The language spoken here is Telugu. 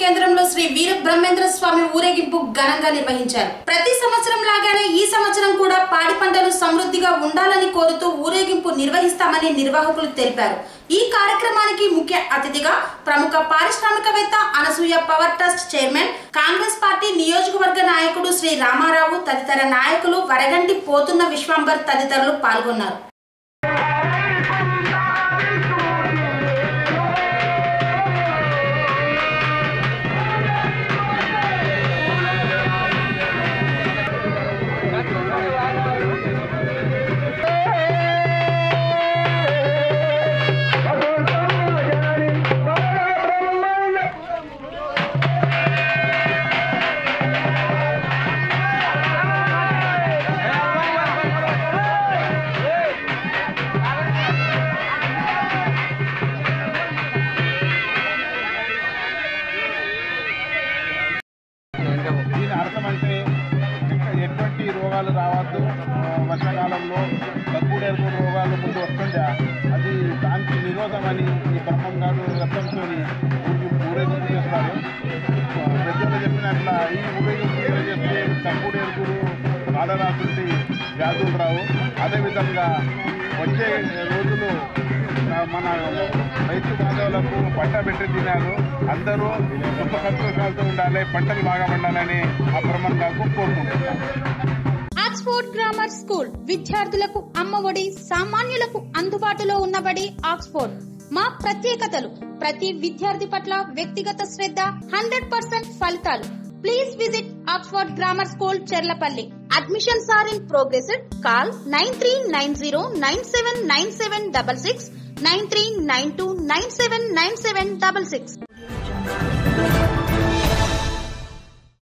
కేంద్రంలో శ్రీ వీర బ్రహ్మేంద్ర స్వామి ఊరేగింపు ఘనంగా నిర్వహించారు ప్రతి సంవత్సరం లాగానే ఈ సంవత్సరం కూడా పాడి పంటలు సమృద్ధిగా ఉండాలని కోరుతూ ఊరేగింపు నిర్వహిస్తామని నిర్వాహకులు తెలిపారు ఈ కార్యక్రమానికి ముఖ్య అతిథిగా ప్రముఖ పారిశ్రామికవేత్త Anasuya power trust chairman Congress party నియోజకవర్గ నాయకుడు శ్రీ రామారావు తదితర నాయకులు వరగంటి పోతున్న విశ్వంబర్ తదితరులు పాల్గొన్నారు దీని అర్థం అంటే ఇంకా ఎటువంటి రోగాలు రావద్దు ఆ, వర్షాకాలంలో దగ్గుడేరు రోగాలు ముందు వస్తుండే అది దానికి నిరోధమని ఈ బ్రహ్మం గారు రథంతో ఊరేగింపు చేస్తారు ఆ, పెద్దలు చెప్పినట్ల ఈ ఊరేగింపు చేస్తే దగ్గుడేరుగురు కాలరాసుంటి వ్యాధులు రావు అదేవిధంగా వచ్చే రోజులు ఆ, మన రైతు బాంధవులకు పంట పెట్టి తినారు అందరూ సుఖ సంతోషాలతో ఉండాలి పంటలు బాగా పండాలని ఆ బ్రహ్మం గారు కోరుకుంటున్నాను ఆక్స్ఫోర్డ్ గ్రామర్ స్కూల్ విద్యార్థులకు అమ్మఒడి సామాన్యులకు అందుబాటులో ఉన్నబడి ఆక్స్ఫోర్డ్ మా ప్రత్యేకతలు ప్రతి విద్యార్థి పట్ల వ్యక్తిగత శ్రద్ధ హండ్రెడ్ పర్సెంట్ ఫలితాలు please visit Oxford Grammar School Cherlapalli admissions are in progress call nine three nine zero nine seven nine seven double six nine three nine two nine seven nine seven double six